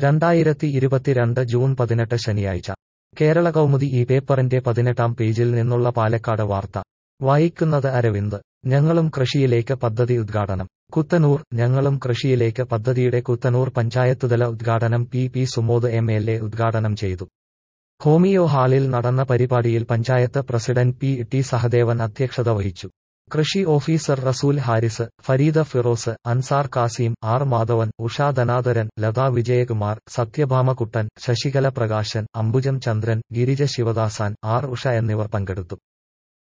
രണ്ടായിരത്തി ഇരുപത്തിരണ്ട് ജൂൺ പതിനെട്ട് ശനിയാഴ്ച കേരള കൗമുദി ഈ പേപ്പറിന്റെ പതിനെട്ടാം പേജിൽ നിന്നുള്ള പാലക്കാട് വാർത്ത വായിക്കുന്നത് അരവിന്ദ് ഞങ്ങളും കൃഷിയിലേക്ക് പദ്ധതി ഉദ്ഘാടനം കുത്തനൂർ ഞങ്ങളും കൃഷിയിലേക്ക് പദ്ധതിയുടെ കുത്തനൂർ പഞ്ചായത്തുതല ഉദ്ഘാടനം P P Sumod M L A ഉദ്ഘാടനം ചെയ്തു ഹോമിയോ ഹാളിൽ നടന്ന പരിപാടിയിൽ panchayat president P T Sahadevan അധ്യക്ഷത വഹിച്ചു കൃഷി officer Rasool Haris Fareeda Firoz Ansar Kasim R Madhavan Usha Dhanadharan Latha Vijayakumar Sathyabhamakuttan Sasikala Prakashan Ambujam Chandran Girija Sivadasan R Usha എന്നിവർ പങ്കെടുത്തു